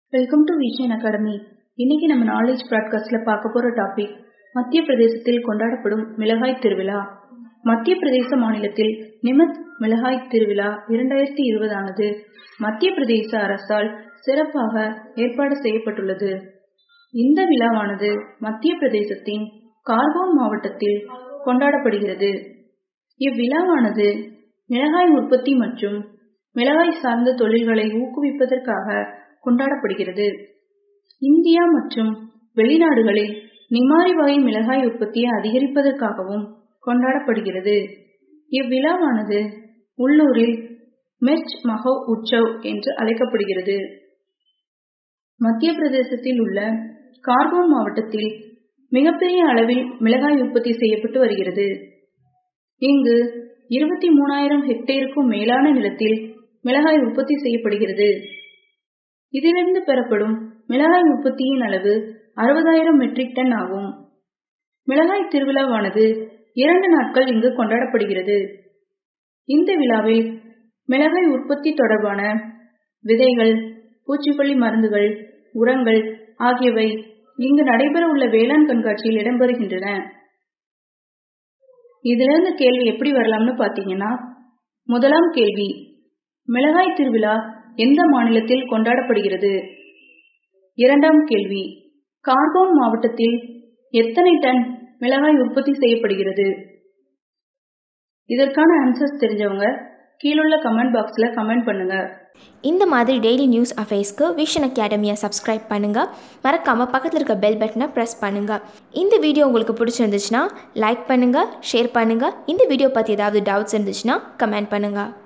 welcome to vision academy இன்னைக்கு நம்ம knowledge ப்ராட்காஸ்ட்ல பார்க்க போற டாபிக் மத்திய பிரதேசத்தில் கொண்டாடப்படும் மிளகாய் திருவிழா மத்திய பிரதேச மாநிலத்தில் நிமத் மிளகாய் திருவிழா இரண்டாயிரத்தி இருபதானது மத்திய பிரதேச அரசால் சிறப்பாக ஏற்பாடு செய்யப்பட்டுள்ளது இந்த விழாவானது மத்திய பிரதேசத்தின் கார்கோன் மாவட்டத்தில் கொண்டாடப்படுகிறது இவ்விழாவானது மிளகாய் உற்பத்தி மற்றும் மிளகாய் சார்ந்த தொழில்களை ஊக்குவிப்பதற்காக கொண்டாடப்படுகிறது இந்தியா மற்றும் வெளிநாடுகளில் நிமாரி வகை மிளகாய் உற்பத்தியை அதிகரிப்பதற்காகவும் கொண்டாடப்படுகிறது இவ்விழாவானது உள்ளூரில் மிர்ச் மஹோ உற்சவ் என்று அழைக்கப்படுகிறது மத்திய பிரதேசத்தில் உள்ள கார்கோன் மாவட்டத்தில் மிகப்பெரிய அளவில் மிளகாய் உற்பத்தி செய்யப்பட்டு வருகிறது இங்கு இருபத்தி மூணாயிரம் ஹெக்டேருக்கும் மேலான நிலத்தில் மிளகாய் உற்பத்தி செய்யப்படுகிறது இதிலிருந்து பெறப்படும் மிளகாய் உற்பத்தியின் அளவு அறுபதாயிரம் மெட்ரிக் டன் ஆகும் மிளகாய் திருவிழாவானது இரண்டு நாட்கள் இங்கு கொண்டாடப்படுகிறது இந்த விழாவில் மிளகாய் உற்பத்தி தொடர்பான விதைகள் பூச்சிக்கொல்லி மருந்துகள் உரங்கள் ஆகியவை இங்கு நடைபெற உள்ள வேளாண் கண்காட்சியில் இடம்பெறுகின்றன இதிலிருந்து கேள்வி எப்படி வரலாம்னு பாத்தீங்கன்னா முதலாம் கேள்வி மிளகாய் திருவிழா எந்த மாநிலத்தில் கொண்டாடப்படுகிறது இரண்டாம் கேள்வி கார்கோன் மாவட்டத்தில் எத்தனை டன் மிளகாய் உற்பத்தி செய்யப்படுகிறது இதற்கான ஆன்சர்ஸ் தெரிஞ்சவங்க கீழுள்ள கமெண்ட் பாக்ஸில் கமெண்ட் பண்ணுங்க இந்த மாதிரி டெய்லி நியூஸ் அஃபேர்ஸ்க்கு விஷன் அகாடமியை சப்ஸ்கிரைப் பண்ணுங்கள் மறக்காமல் பக்கத்தில் இருக்க பெல் பட்டனை ப்ரெஸ் பண்ணுங்கள் இந்த வீடியோ உங்களுக்கு பிடிச்சிருந்துச்சுன்னா லைக் பண்ணுங்கள் ஷேர் பண்ணுங்கள் இந்த வீடியோ பற்றி ஏதாவது டவுட்ஸ் இருந்துச்சுன்னா கமெண்ட் பண்ணுங்கள்